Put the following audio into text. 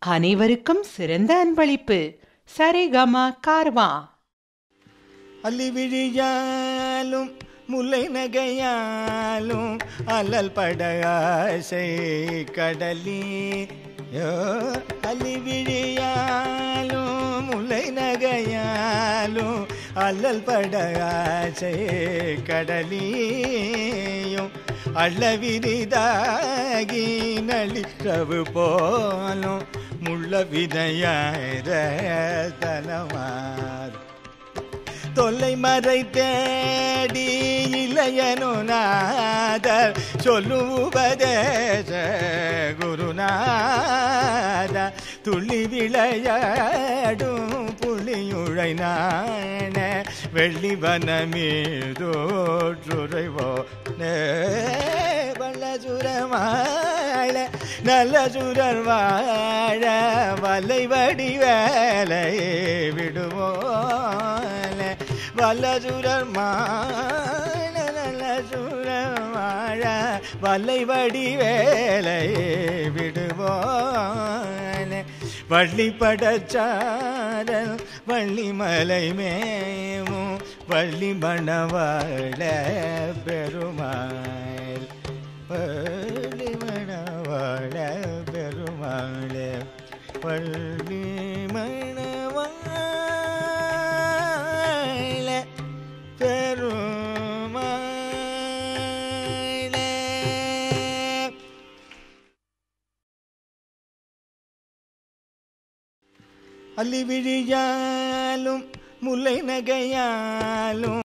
அனைவருக்கும் சிறந்த அன்பளிப்பு சரிகமா கார்வா அள்ளி விழியாலும் முல்லை நகையாலும் அலல் பட ஆசை கடலி அள்ளி விழியாலும் முல்லை நகையாலும் அல்லல் பட ஆசை கடலியும் அள்ளவிரிதாகி நளிற்றவு போலும் முள்ள விதையாயிர தலமார் தொல்லை மறை தேடி இளையனு நாதர் சொல்லும் உபதேச குருநாத துள்ளி விளையாடும் புலியுழை நாண வெள்ளி வனமீதோற்றுரைவோ வல்லசுரமாழ நல்ல சுரர் வாழ வலை வடி வேலை விடுவோல வல்லசுரர் மாழ நல்ல சுரர் வாழ வலை வடி வேலை விடுவோல வள்ளி படச்சாரல் வள்ளி மலை மேவும் வள்ளி மணவாழ பெருமாள் வள்ளி மணவாழ பெருமாள் வள்ளி மணவாழ பெருமாள் அள்ளி விழியாலும் முல்லை நகையாலும்